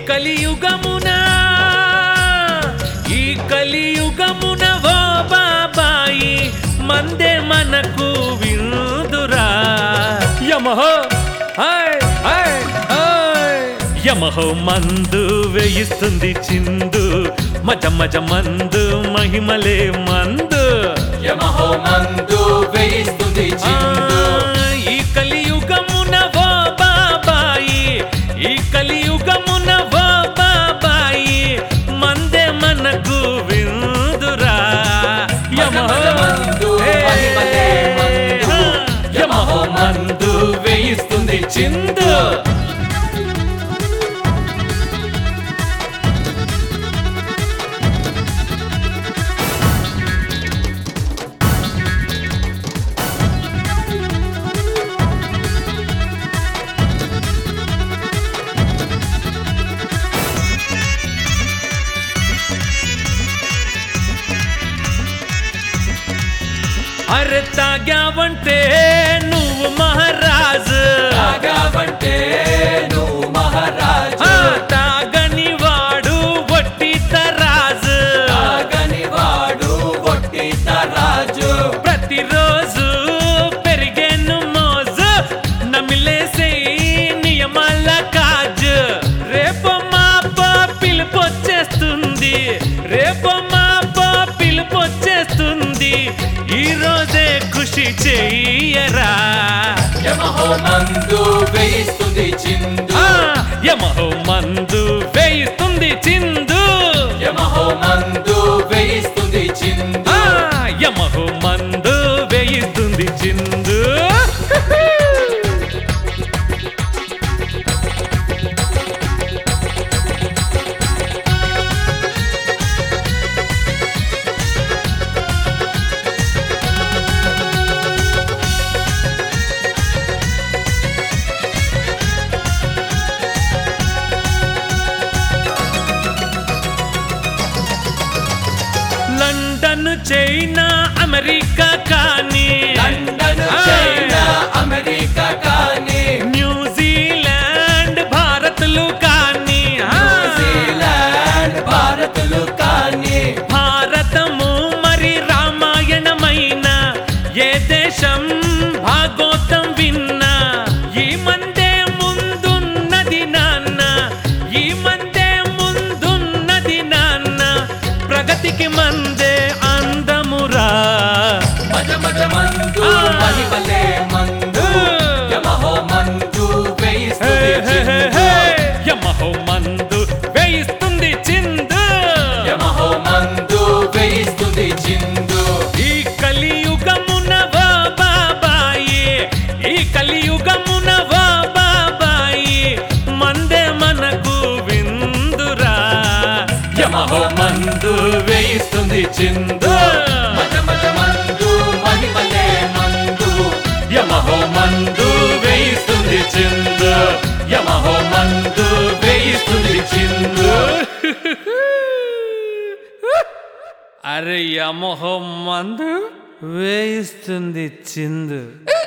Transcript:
కలియుగమున ఈ కలియుగమున ఓ బాబాయి మందే మనకు విందురా యమహో హాయ్ హాయ్ హాయ్ యమహో మందు వేయిస్తుంది చిందు మజ మజ మందు మహిమలే మందు యమహో మందు వేయిస్తుంది చిందు ఆ, ఈ కలియుగమున ఓ బాబాయి ఈ కలియుగమున ఓ బాబాయి మందే మనకు విందురా యమహో మందు హే, మహిమలే మందు యమహో మందు వేయిస్తుంది చిందు అరే తాగావంటే నువ్వు మహారాజు తాగావంటే నువ్వు మహారాజు ఆ, తాగని వాడు వట్టి తరాజు తాగని వాడు ఒట్టి రాజు ప్రతిరోజు పెరిగేను మోజు నమిలేసే నియమాల కాజు రేపు మాప పిలుపొచ్చేస్తుంది రేపు మాప పిలుపొచ్చేస్తుంది ఈ రోజే ఖుషి చెయ్యరా యమహో మందు వేయిస్తుంది చిందు ఆ, యమహో మందు వేయిస్తుంది చిందు యమహో మందు వేయిస్తుంది చిందు ఆ, యమహో మందు వేయిస్తుంది చిందు లండన్ చైనా అమెరికా కానీ లండన్ ఆ, చైనా అమెరికా కానీ న్యూజిలాండ్ భారత్లు కానీ ఆ, న్యూజిలాండ్ భారతులు కానీ భారతము మరి రామాయణమైన ఏ దేశం భాగోతం విన్నా ఈ మందే ముందున్నది నాన్న ఈ మందే ముందున్నది నాన్న ప్రగతికి మందే అందమురా మజ మజ మందు ఆ. మహిమలే మందు యమహో మందు హే, వేయిస్తుంది హే, హే, చిందు హే. యమహో మందు వేయిస్తుంది చిందు యమహో మందు వేయిస్తుంది చిందు ఈ కలియుగమున ఓ బాబాయి ఈ కలియుగమున ఓ బాబాయి మందే మనకు విందురా యమహో మందు వేయిస్తుంది చిందు మజ మజ మందు మహిమలే మందు యమహో మందు వేయిస్తుంది చిందు యమహో మందు వేయిస్తుంది చిందు అరే యమహో మందు వేయిస్తుంది చిందు